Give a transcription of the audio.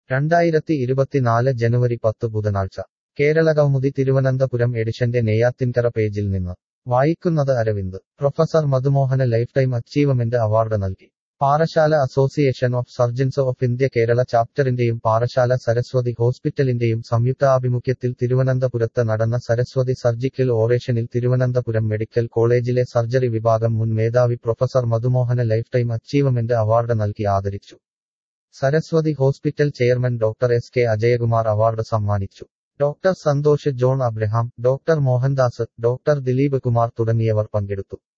രണ്ടായിരത്തി ഇരുപത്തിനാല് ജനുവരി പത്ത് ബുധനാഴ്ച കേരളകൗമുദി തിരുവനന്തപുരം എഡിഷന്റെ നെയ്യാത്തിൻകര പേജിൽ നിന്ന് വായിക്കുന്നത് Aravind professor Madhumohana life time achievement award നൽകി Parassala association of surgeons of India Kerala ചാപ്റ്ററിന്റെയും പാറശാല സരസ്വതി ഹോസ്പിറ്റലിന്റെയും സംയുക്താഭിമുഖ്യത്തിൽ തിരുവനന്തപുരത്ത് നടന്ന സരസ്വതി സർജിക്കൽ ഓറേഷനിൽ തിരുവനന്തപുരം മെഡിക്കൽ കോളേജിലെ സർജറി വിഭാഗം മുൻ മേധാവി professor Madhumohana life time achievement award നൽകി ആദരിച്ചു Saraswathi hospital chairman doctor S K Ajayakumar award സമ്മാനിച്ചു doctor Santhosh John Abraham doctor Mohandas doctor Dileep Kumar തുടങ്ങിയവർ പങ്കെടുത്തു